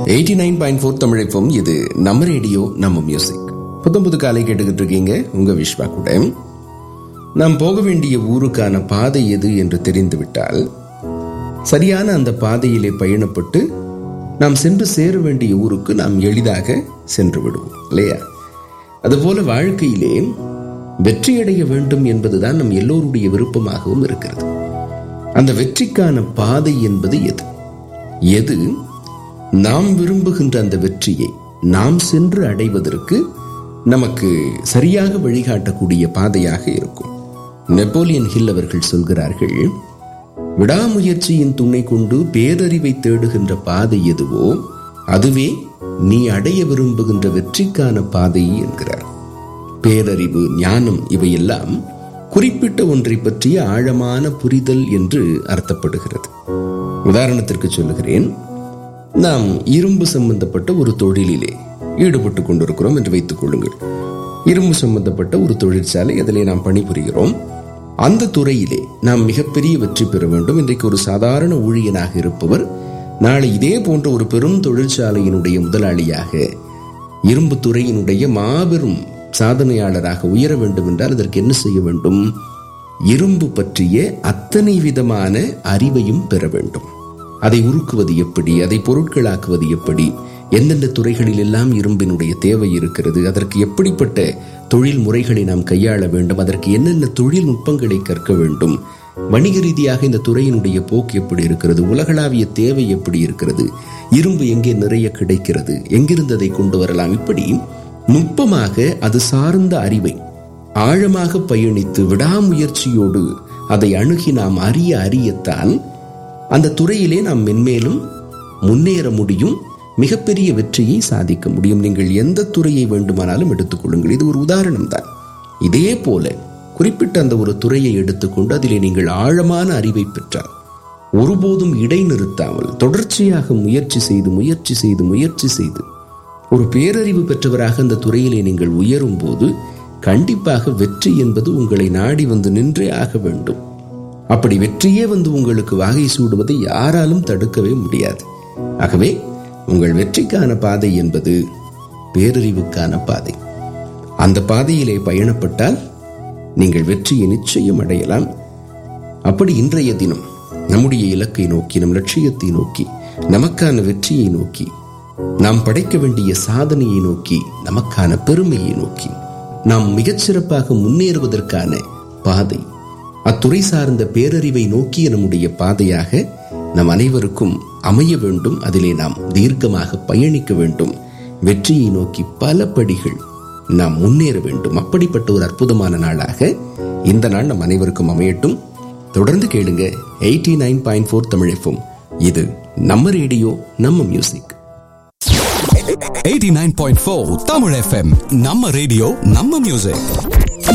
eighty nine point four தமிழைப்போம் இது நம்ம ரேடியோ நம்ம மியூசிக் புத்தம் புது காலை கேட்டுக்கிட்டு இருக்கீங்க உங்க விஸ்வா கூட நாம் போக வேண்டிய ஊருக்கான பாதை எது என்று தெரிந்துவிட்டால் சரியான அந்த பாதையிலே பயணப்பட்டு நாம் சென்று சேர வேண்டிய ஊருக்கு நாம் எளிதாக சென்று விடுவோம் இல்லையா அதுபோல வாழ்க்கையிலே வெற்றியடைய வேண்டும் என்பதுதான் நம் எல்லோருடைய விருப்பமாகவும் இருக்கிறது அந்த வெற்றிக்கான பாதை என்பது எது எது நாம் விரும்புகின்ற அந்த வெற்றியை நாம் சென்று அடைவதற்கு நமக்கு சரியாக வழிகாட்டக்கூடிய பாதையாக இருக்கும் நெப்போலியன் ஹில் அவர்கள் சொல்கிறார்கள் விடாமுயற்சியின் துணை கொண்டு பேரறிவை தேடுகின்ற பாதை எதுவோ அதுவே நீ அடைய விரும்புகின்ற வெற்றிக்கான பாதை என்கிறார் பேரறிவு ஞானம் இவையெல்லாம் குறிப்பிட்ட ஒன்றை பற்றிய ஆழமான புரிதல் என்று அர்த்தப்படுகிறது உதாரணத்திற்கு சொல்லுகிறேன் நாம் இரும்பு சம்பந்தப்பட்ட ஒரு தொழிலிலே ஈடுபட்டு கொண்டிருக்கிறோம் என்று வைத்துக் கொள்ளுங்கள் இரும்பு சம்பந்தப்பட்ட ஒரு தொழிற்சாலை அதிலே நாம் பணிபுரிகிறோம் அந்த துறையிலே நாம் மிகப்பெரிய வெற்றி பெற வேண்டும் இன்றைக்கு ஒரு சாதாரண ஊழியனாக இருப்பவர் நாளை இதே போன்ற ஒரு பெரும் தொழிற்சாலையினுடைய முதலாளியாக இரும்பு துறையினுடைய மாபெரும் சாதனையாளராக உயர வேண்டும் என்றால் அதற்கு என்ன செய்ய வேண்டும் இரும்பு பற்றிய அத்தனை விதமான அறிவையும் பெற வேண்டும் அதை உருக்குவது எப்படி அதை பொருட்களாக்குவது எப்படி எந்தெந்த துறைகளில் எல்லாம் இரும்பினுடைய தேவை இருக்கிறது அதற்கு எப்படிப்பட்ட தொழில் முறைகளை நாம் கையாள வேண்டும் அதற்கு என்னென்ன தொழில்நுட்பங்களை கற்க வேண்டும் வணிக ரீதியாக இந்த துறையினுடைய போக்கு எப்படி இருக்கிறது உலகளாவிய தேவை எப்படி இருக்கிறது இரும்பு எங்கே நிறைய கிடைக்கிறது எங்கிருந்து அதை கொண்டு வரலாம் இப்படி நுட்பமாக அது சார்ந்த அறிவை ஆழமாக பயணித்து விடாமுயற்சியோடு அதை அணுகி நாம் அறிய அறியத்தான் அந்த துறையிலே நாம் மென்மேலும் முன்னேற முடியும் மிகப்பெரிய வெற்றியை சாதிக்க முடியும் நீங்கள் எந்த துறையை வேண்டுமானாலும் எடுத்துக்கொள்ளுங்கள் இது ஒரு உதாரணம் தான் இதே போல குறிப்பிட்ட அந்த ஒரு துறையை எடுத்துக்கொண்டு அதிலே நீங்கள் ஆழமான அறிவை பெற்றால் ஒருபோதும் இடைநிறுத்தாமல் தொடர்ச்சியாக முயற்சி செய்து முயற்சி செய்து முயற்சி செய்து ஒரு பேரறிவு பெற்றவராக அந்த துறையிலே நீங்கள் உயரும் போது கண்டிப்பாக வெற்றி என்பது உங்களை நாடி வந்து நின்றே ஆக வேண்டும் அப்படி வெற்றியே வந்து உங்களுக்கு வாகை சூடுவதை யாராலும் தடுக்கவே முடியாது ஆகவே உங்கள் வெற்றிக்கான பாதை என்பது பேரறிவுக்கான பாதை அந்த பாதையிலே பயணப்பட்டால் நீங்கள் வெற்றியை நிச்சயம் அடையலாம் அப்படி இன்றைய தினம் நம்முடைய இலக்கை நோக்கி நம் லட்சியத்தை நோக்கி நமக்கான வெற்றியை நோக்கி நாம் படைக்க வேண்டிய சாதனையை நோக்கி நமக்கான பெருமையை நோக்கி நாம் மிகச்சிறப்பாக முன்னேறுவதற்கான பாதை அத்துறை சார்ந்த பேரறிவை நோக்கிய நம்முடைய பாதையாக நம் அனைவருக்கும் அமைய வேண்டும் அதிலே நாம் தீர்க்கமாக பயணிக்க வேண்டும் வெற்றியை நோக்கி பல படிகள் நாம் முன்னேற வேண்டும் அப்படிப்பட்ட ஒரு அற்புதமான நாளாக இந்த நாள் நம் அனைவருக்கும் அமையட்டும் தொடர்ந்து கேளுங்க eighty nine point four Tamil இது நம்ம ரேடியோ நம்ம மியூசிக் 89.4 Tamil FM நம்ம ரேடியோ நம்ம மியூசிக்